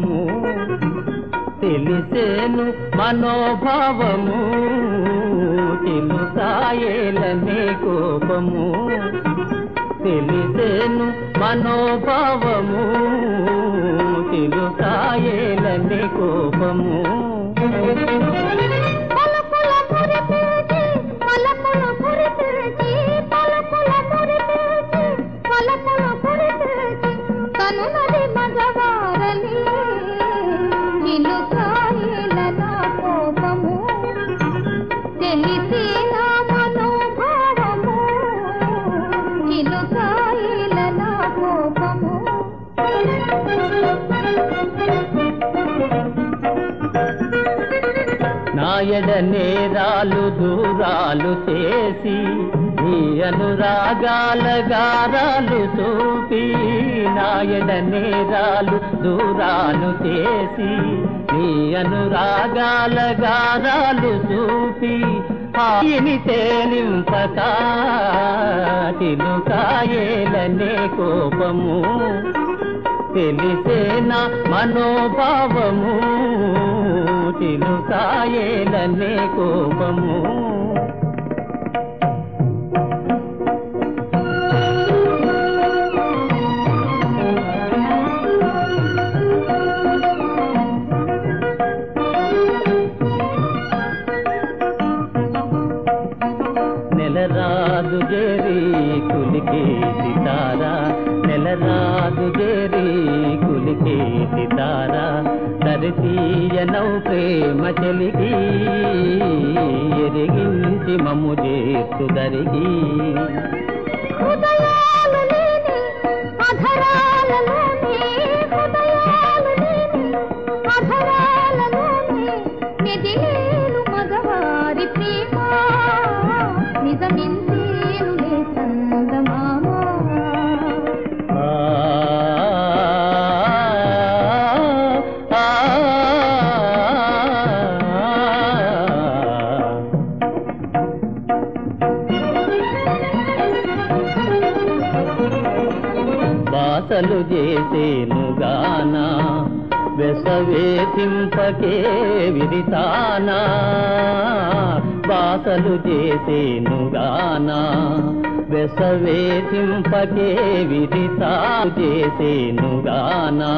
తెలిసేను మనోభావము చిలుకాయేలనే కోపము తెలిసేను మనోభావము చిలుకాయేలనే కోపము పలుకుల మురిపిల్చి, పలుకుల మురిపిల్చి, పలుకుల మురిపిల్చి, పలుకుల మురిపిల్చి, కనులది మగవారని, చిలుకాయల నా కోపము, తెలిసి నా మనోభావము, చిలుకాయల నా కోపము నాయడ నేరాలు దూరాలు చేసి నీ అనురాగాల గారాలు చూపి నాయడ నేరాలు దూరాలు చేసి నీ అనురాగాల గారాలు చూపి ఆయిని తేలింపక చిలుకాయేలనే కోపము తెలిసేన మనోభావము చిలుకాయేలనే కోపము నెలరాజు జేరి కులికే సితారా నెలరాజు జేరి కులికే సితారా దరితీయనౌ ప్రేమ చెలిగి ఎరిగించి మమ్ము చేస్తు దరిగి హృదయాలు లేని అధరాలలోని హృదయాలు లేని అధరాలలోని మెదిలేను మగవారి ప్రేమ నిజమిందేనులే చందమామ ఆ ఆ, ఆ. బాసలు చేసేను గానా వెసవేధింపకే విరితానా బాసలు చేసేను గానా వెసవేధింపకే విరితా చేసేను గానా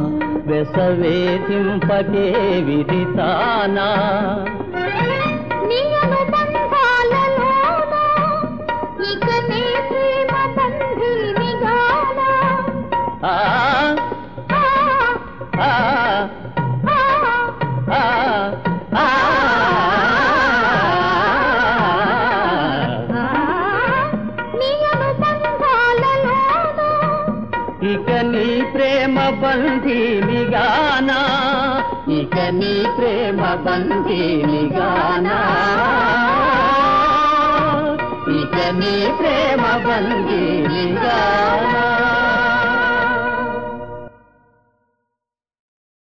వెసవేధింపకే విరితానా నీ అనుబంధాలలోన ఇక నీ ప్రేమ బంధినిగాన ఆ ఆ, ఆ ఆ, ఆ ఆ ఆ, నీ అనుబంధాలలోన ఇక నీ ప్రేమ బంధీనిగానా ఇక నీ ప్రేమ బంధీనిగానా ఇక నీ ప్రేమ బంధీనిగానా